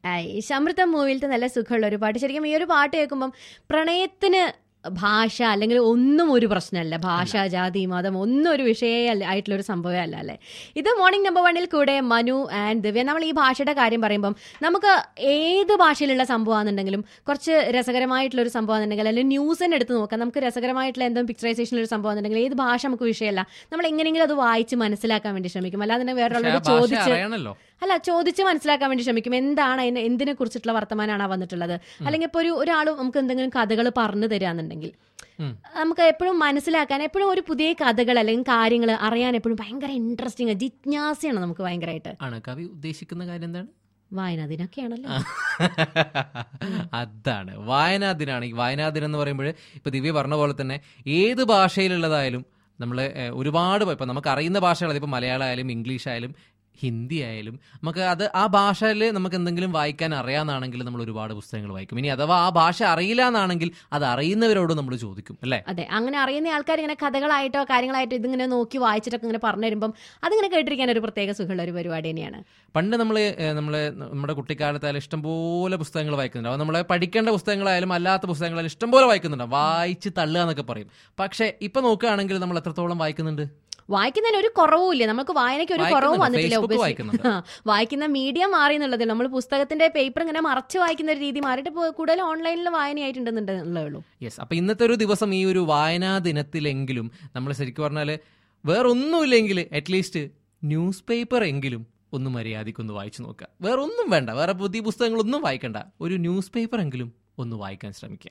I അമൃതം മൂവിയിലത്തെ നല്ല സുഖമുള്ള ഒരു പാട്ട് ശരിക്കും ഈ ഒരു പാട്ട് കേൾക്കുമ്പം പ്രണയത്തിന് ഭാഷ അല്ലെങ്കിൽ ഒന്നും ഒരു പ്രശ്നമല്ല ഭാഷ ജാതി മതം ഒന്നും ഒരു വിഷയമല്ല ആയിട്ടുള്ള ഒരു സംഭവമേ അല്ല അല്ലേ ഇത് മോർണിംഗ് നമ്പർ വണ്ണിൽ കൂടെ മനു ആൻഡ് ദിവ്യ നമ്മൾ ഈ ഭാഷയുടെ കാര്യം പറയുമ്പം നമുക്ക് ഏത് ഭാഷയിലുള്ള സംഭവമാണെന്നുണ്ടെങ്കിലും കുറച്ച് രസകരമായിട്ടുള്ള ഒരു സംഭവമാണെന്നുണ്ടെങ്കിൽ അല്ലെങ്കിൽ ന്യൂസ് തന്നെ എടുത്ത് നോക്കാം നമുക്ക് രസകരമായിട്ടുള്ള എന്തെങ്കിലും പിക്ചറൈസേഷൻ ഒരു സംഭവം എന്നുണ്ടെങ്കിൽ ഏത് ഭാഷ നമുക്ക് വിഷയമല്ല നമ്മൾ എങ്ങനെയെങ്കിലും അത് വായിച്ച് മനസ്സിലാക്കാൻ വേണ്ടി ശ്രമിക്കും അല്ലാതെ തന്നെ പക്ഷേ ആ വേറൊരാളോട് ഭാഷ ചോദിച്ച് അറിയണല്ലോ അല്ല ചോദിച്ച് മനസ്സിലാക്കാൻ വേണ്ടി ശ്രമിക്കും എന്താണ് അതിന് എന്തിനെ കുറിച്ചിട്ടുള്ള വർത്തമാനമാണ് വന്നിട്ടുള്ളത് അല്ലെങ്കിൽ ഇപ്പോൾ ഒരു ഒരാൾ നമുക്ക് എന്തെങ്കിലും കഥകൾ പറഞ്ഞു തരാന്നുണ്ടെങ്കിൽ ഉം. നമുക്ക് എപ്പോഴും മനസ്സിലാക്കാൻ എപ്പോഴും ഒരു പുതിയ കഥകൾ അല്ലെങ്കിൽ കാര്യങ്ങൾ അറിയാൻ എപ്പോഴും ഭയങ്കര ഇൻട്രസ്റ്റിംഗ് ജിജ്ഞാസയാണ് നമുക്ക് ഭയങ്കരമായിട്ട് ആണ് കവി ഉദ്ദേശിക്കുന്ന കാര്യം എന്താണ് വായന അതിനൊക്കെയാണല്ലോ അതാണ് വായനാ ദിനാണ് ഈ വായനാ ദിനം എന്ന് പറയുമ്പോൾ ഇപ്പൊ ദിവ്യ പറഞ്ഞ പോലെ തന്നെ ഏത് ഭാഷയിലുള്ളതായാലും നമ്മൾ ഒരുപാട് ഇപ്പൊ നമുക്ക് അറിയുന്ന ഭാഷകൾ ഇപ്പൊ മലയാളം ആയാലും ഇംഗ്ലീഷ് ആയാലും ഹിന്ദി ആയാലും നമുക്ക് അത് ആ ഭാഷയിൽ നമുക്ക് എന്തെങ്കിലും വായിക്കാൻ അറിയാന്നാണെങ്കിൽ നമ്മൾ ഒരുപാട് പുസ്തകങ്ങൾ വായിക്കും ഇനി അഥവാ ആ ഭാഷ അറിയില്ല എന്നാണെങ്കിൽ അത് അറിയുന്നവരോട് നമ്മൾ ചോദിക്കും അല്ലേ അതെ അങ്ങനെ അറിയുന്ന ആൾക്കാർ ഇങ്ങനെ കഥകളായിട്ടോ കാര്യങ്ങളായിട്ടോ ഇതിങ്ങനെ നോക്കി വായിച്ചിട്ടൊക്കെ ഇങ്ങനെ പറഞ്ഞു തരുമ്പം അതിങ്ങനെ കേട്ടിരിക്കാൻ ഒരു പ്രത്യേക സുഖമുള്ള ഒരു പരിപാടി തന്നെയാണ് പണ്ട് നമ്മൾ നമ്മളെ നമ്മുടെ കുട്ടിക്കാലത്തായാലും ഇഷ്ടംപോലെ പുസ്തകങ്ങൾ വായിക്കുന്നുണ്ട് അത് നമ്മളെ പഠിക്കേണ്ട പുസ്തകങ്ങളായാലും അല്ലാത്ത പുസ്തകങ്ങളായാലും ഇഷ്ടംപോലെ വായിക്കുന്നുണ്ട് വായിച്ച് തള്ളുക എന്നൊക്കെ പറയും പക്ഷേ ഇപ്പൊ നോക്കുകയാണെങ്കിൽ നമ്മൾ എത്രത്തോളം വായിക്കുന്നുണ്ട് വായിക്കുന്നതിന് ഒരു കുറവുമില്ല നമുക്ക് വായനയ്ക്ക് ഒരു കുറവും വായിക്കുന്നുണ്ട്. വന്നിട്ടില്ല Facebook obviously. വായിക്കുന്നുണ്ട്. ആ, വായിക്കുന്ന മീഡിയം മാറി എന്നുള്ളതേ നമ്മൾ പുസ്തകത്തിന്റെ പേപ്പർ ഇങ്ങനെ മറച്ച് വായിക്കുന്ന ഒരു രീതി മാറിയിട്ട് ഇപ്പോൾ കൂടുതൽ ഓൺലൈനിൽ വായനയായിട്ടുണ്ടെന്നുള്ളതേ ഉള്ളൂ യെസ് അപ്പൊ ഇന്നത്തെ ഒരു ദിവസം ഈ ഒരു വായനാ ദിനത്തിലെങ്കിലും നമ്മൾ ശരിക്കും പറഞ്ഞാൽ വേറൊന്നുമില്ലെങ്കിൽ അറ്റ്ലീസ്റ്റ് ന്യൂസ് പേപ്പർ എങ്കിലും ഒന്ന് മര്യാദയ്ക്കൊന്ന് വായിച്ചു നോക്കുക വേറെ ഒന്നും വേണ്ട വേറെ പുതിയ പുസ്തകങ്ങളൊന്നും വായിക്കണ്ട ഒരു ന്യൂസ് പേപ്പർ എങ്കിലും ഒന്ന് വായിക്കാൻ ശ്രമിക്കുക